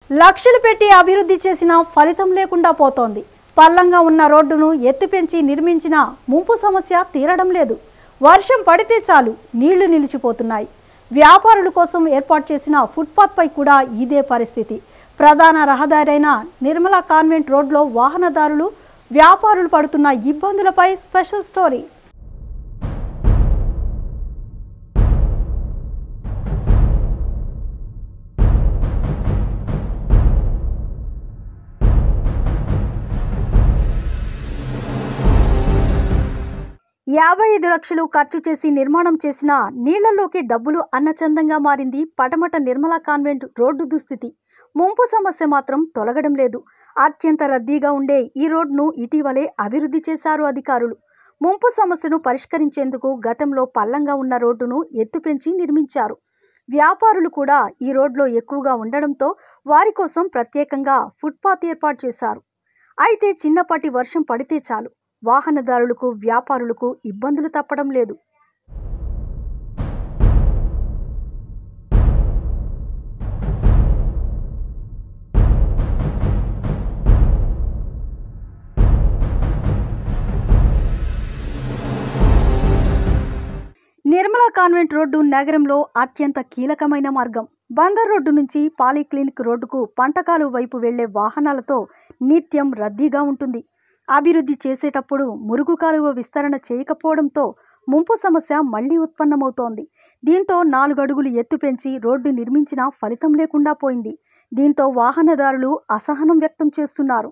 లక్షలు పెట్టి అభివృద్ధి చేసినా ఫలితం లేకుండా పోతోంది పల్లంగా ఉన్న రోడ్డును ఎత్తు పెంచి నిర్మించినా ముంపు సమస్య తీరడం లేదు వర్షం పడితే చాలు నీళ్లు నిలిచిపోతున్నాయి వ్యాపారుల కోసం ఏర్పాటు చేసిన ఫుట్పాత్పై కూడా ఇదే పరిస్థితి ప్రధాన రహదారైన నిర్మలా కాన్వెంట్ రోడ్లో వాహనదారులు వ్యాపారులు పడుతున్న ఇబ్బందులపై స్పెషల్ స్టోరీ యాభై ఐదు లక్షలు ఖర్చు చేసి నిర్మాణం చేసిన నీళ్లలోకి డబ్బులు అన్నచందంగా మారింది పటమట నిర్మలా కాన్వెంట్ రోడ్డు దుస్థితి ముంపు సమస్య మాత్రం తొలగడం లేదు అత్యంత రద్దీగా ఉండే ఈ రోడ్డును ఇటీవలే అభివృద్ధి చేశారు అధికారులు ముంపు సమస్యను పరిష్కరించేందుకు గతంలో పల్లంగా ఉన్న రోడ్డును ఎత్తు పెంచి నిర్మించారు వ్యాపారులు కూడా ఈ రోడ్లో ఎక్కువగా ఉండడంతో వారి కోసం ప్రత్యేకంగా ఫుట్పాత్ ఏర్పాటు చేశారు అయితే చిన్నపాటి వర్షం పడితే చాలు వాహనదారులకు వ్యాపారులకు ఇబ్బందులు తప్పడం లేదు నిర్మలా కాన్వెంట్ రోడ్డు నగరంలో అత్యంత కీలకమైన మార్గం బందర్ రోడ్డు నుంచి పాలీక్లినిక్ రోడ్డుకు పంటకాలు వైపు వెళ్లే వాహనాలతో నిత్యం రద్దీగా ఉంటుంది అభివృద్ధి చేసేటప్పుడు మురుగు కాలువ విస్తరణ చేయకపోవడంతో ముంపు సమస్య మళ్లీ ఉత్పన్నమవుతోంది దీంతో నాలుగు అడుగులు ఎత్తు పెంచి రోడ్డు నిర్మించినా ఫలితం లేకుండా పోయింది దీంతో వాహనదారులు అసహనం వ్యక్తం చేస్తున్నారు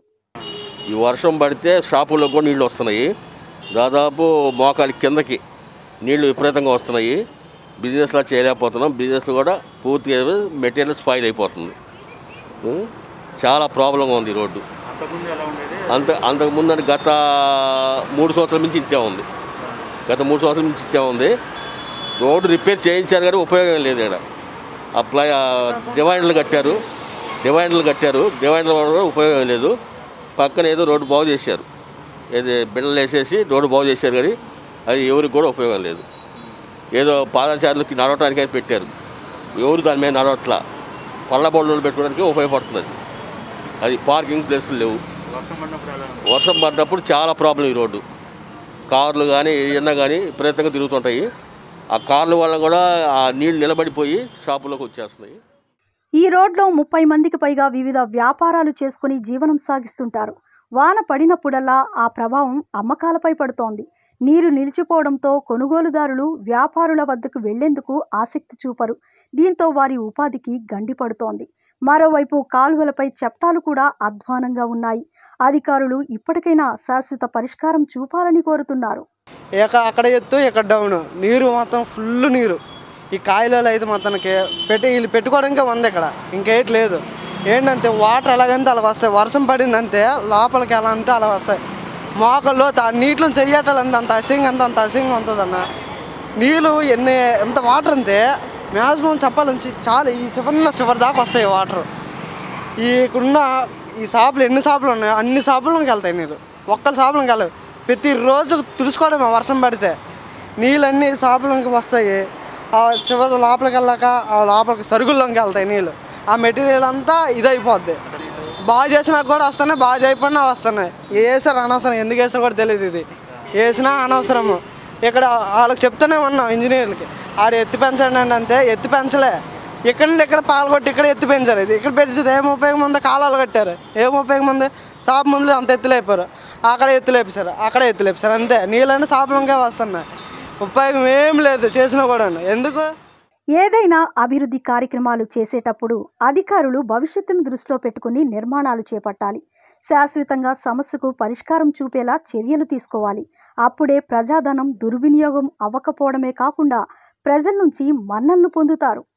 ఈ వర్షం పడితే షాపుల్లో కూడా నీళ్ళు వస్తున్నాయి దాదాపు మోకాలి కిందకి నీళ్లు విపరీతంగా వస్తున్నాయి బిజినెస్లో చేయలేకపోతున్నాం బిజినెస్లో కూడా పూర్తిగా మెటీరియల్ స్పాయిల్ అయిపోతుంది ఉం? చాలా ప్రాబ్లంగా ఉంది ఈ రోడ్డు అంతకుముందు ఎలా ఉండేది అంత అంతకుముందు అని గత మూడు సంవత్సరాల నుంచి ఇంతే ఉంది గత మూడు సంవత్సరాల నుంచి ఇంతే ఉంది రోడ్డు రిపేర్ చేయించారు కానీ ఉపయోగం లేదు ఇక్కడ అప్లై డివైడర్లు కట్టారు డివైడర్లు కట్టారు డివైడర్ల వల్ల కూడా ఉపయోగం లేదు పక్కన ఏదో రోడ్డు బాగు చేశారు ఏది బిళ్ళలు వేసేసి రోడ్డు బాగు చేశారు కానీ అది ఎవరికి కూడా ఉపయోగం లేదు ఏదో పాదచారులకి నడవటానికి అని పెట్టారు ఎవరు దాని మీద నడవట్లా పళ్ళ బొళ్ళు పెట్టుకోవడానికి ఉపయోగపడుతుంది అది. అది పార్కింగ్ ప్లేసులు లేవు వర్షం పడినప్పుడు ఎలా ఉంది వర్షం పడినప్పుడు చాలా ప్రాబ్లం ఈ రోడ్డు కార్లు కానీ ఏదన్నా కానీ విపరీతంగా తిరుగుతుంటాయి ఆ కార్ల వల్ల కూడా ఆ నీళ్లు నిలబడిపోయి షాపులోకి వచ్చేస్తున్నాయి ఈ రోడ్లో ముప్పై మందికి పైగా వివిధ వ్యాపారాలు చేసుకుని జీవనం సాగిస్తుంటారు వాన పడినప్పుడల్లా ఆ ప్రభావం అమ్మకాలపై పడుతోంది నీరు నిలిచిపోవడంతో కొనుగోలుదారులు వ్యాపారుల వద్దకు వెళ్లేందుకు ఆసక్తి చూపరు దీంతో వారి ఉపాధికి గండి పడుతోంది మరోవైపు కాలువలపై చప్టాలు కూడా అధ్వానంగా ఉన్నాయి అధికారులు ఇప్పటికైనా శాశ్వత పరిష్కారం చూపాలని కోరుతున్నారు ఇక అక్కడ ఎత్తు ఇక్కడ డౌన్ నీరు మొత్తం ఫుల్ నీరు ఈ కాయలలో అయితే మొత్తానికి పెట్టి వీళ్ళు పెట్టుకోవడానికి ఉంది ఇక్కడ ఇంకేట్ లేదు ఏంటంటే వాటర్ ఎలాగంటే అలా వస్తాయి వర్షం పడిందంటే లోపలికి ఎలా అంతే అలా వస్తాయి మోకల్లో తా నీటిలో చెయ్యటాలంటే అంత అసహ్యంగా అంత అంత అసహ్యంగా ఉంటుందన్న నీళ్ళు ఎన్ని ఎంత వాటర్ అంతే మ్యాక్సిమం చెప్పాలని చాలా ఈ చివరిన చివరి దాకా వస్తాయి వాటర్ ఈ ఇక్కడున్న ఈ షాపులు ఎన్ని షాపులు ఉన్నాయో అన్ని షాపుల్లోకి వెళ్తాయి నీళ్ళు ఒక్కరి షాపులోకి వెళ్ళవు ప్రతిరోజు తుడుచుకోవడమే వర్షం పడితే నీళ్ళన్నీ షాపులోకి వస్తాయి ఆ చివరి లోపలికి వెళ్ళాక ఆ లోపలికి సరుగుల్లోకి వెళ్తాయి నీళ్ళు ఆ మెటీరియల్ అంతా ఇదైపోద్ది బాగా చేసినా కూడా వస్తున్నాయి బాగా చేయకపోయినా వస్తున్నాయి వేసారు అనవసరం ఎందుకు వేసారు కూడా తెలియదు ఇది వేసినా అనవసరము ఇక్కడ వాళ్ళకి చెప్తూనే ఉన్నాం ఇంజనీర్లకి ఆడ ఎత్తి పెంచండి అని అంతే ఎత్తి పెంచలే ఇక్కడ నుండి ఇక్కడ పాల్గొట్టి ఇక్కడ ఎత్తి పెంచారు ఇది ఇక్కడ పెంచితే ఏం ఉపయోగం ఉంది కాలాలు కట్టారు ఏం ఉపయోగం ఉంది షాప్ ముందు అంత ఎత్తులేపారు అక్కడ ఎత్తులేపారు అక్కడ ఎత్తులేపారు అంతే నీళ్ళంటే షాపులంకే వస్తున్నాయి ఉపయోగం ఏం లేదు చేసినా కూడా ఎందుకు ఏదైనా అభివృద్ధి కార్యక్రమాలు చేసేటప్పుడు అధికారులు భవిష్యత్తును దృష్టిలో పెట్టుకుని నిర్మాణాలు చేపట్టాలి శాశ్వతంగా సమస్యకు పరిష్కారం చూపేలా చర్యలు తీసుకోవాలి అప్పుడే ప్రజాధనం దుర్వినియోగం అవ్వకపోవడమే కాకుండా ప్రజల నుంచి మన్నలను పొందుతారు